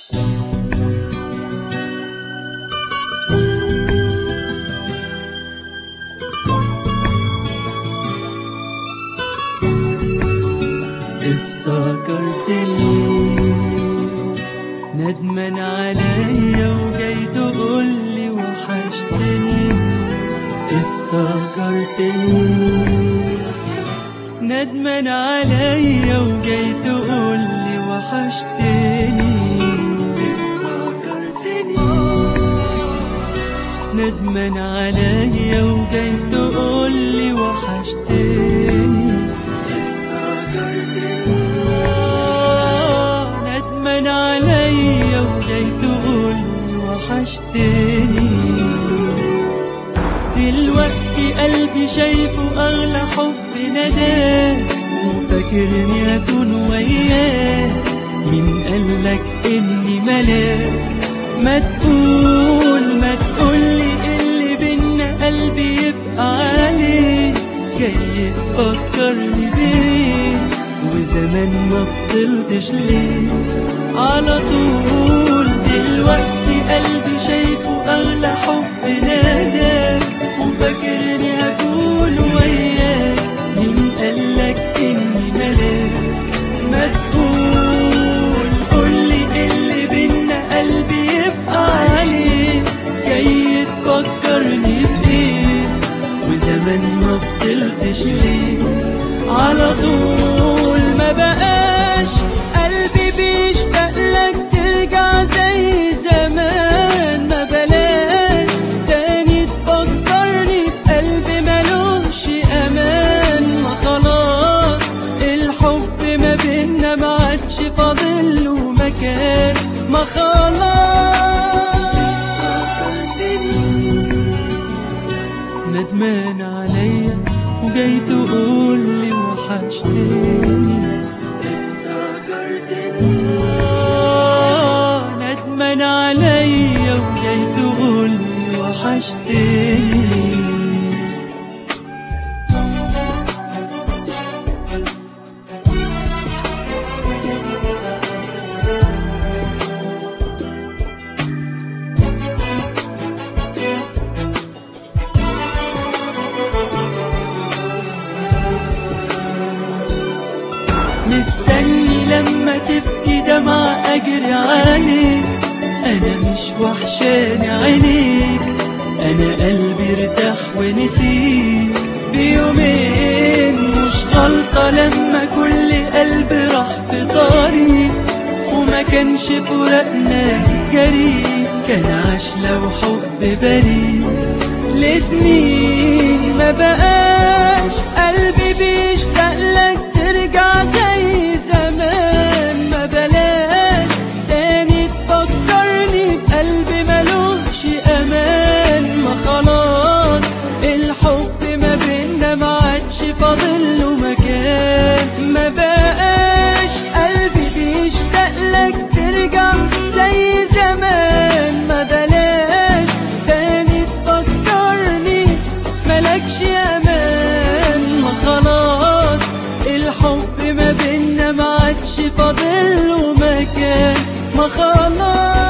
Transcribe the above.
افتكرتني ندمان عليا وجاي تقولي وحشتني افتكرتني ندمان عليا وجاي تقولي وحشتني افتكرتني ندمان عليا وجاي تقولي وحشتني آه، ندمان عليا وجاي تقولي وحشتني دلوقتي قلبي شايفه أغلى حب نداه وفاكرني أكون وياه مين قالك إني ملاك ما تقول ما تقولي اللي بينا قلبي يبقى عليه جاي تفكرني بيه وزمان ما فضلتش ليه على طول دلوقتي قلبي شايفه أغلى حب ناداك وفاكرني هكون وياك مين قالك إني ملاك ما تقول قولي اللي بينا قلبي يبقى عليه جاي تفكرني بإيه وزمان ما فضلتش ليه على طول ما بقاش قلبي بيشتاق لك ترجع زي زمان ما بلاش تاني تفكرني بقلبي ملوش امان ما خلاص الحب ما بينا ما عادش فاضل له مكان ما خلاص ندمان عليا وجاي تقول لي وحشتني افتكرتني آه، ندمان عليا وجاي تقول لي وحشتني مستني لما تبكي دمع اجري عليك انا مش وحشاني عينيك انا قلبي ارتاح ونسيك بيومين مش غلطة لما كل قلب راح في طريق وما كانش فراقنا جريء كان عاش لو حب بريء لسنين ما بقاش قلبي بيشتاق لك ترجع زي زمان ما بلاش تاني تفكرني بقلبي ملوش امان ما خلاص الحب ما بينا ما عادش فاضل له مكان ما بقاش قلبي بيشتاق لك ترجع زي زمان ما بلاش تاني تفكرني ملكش امان ما خلاص الحب ما بينا ما عادش فاضل له مكان ما خلاص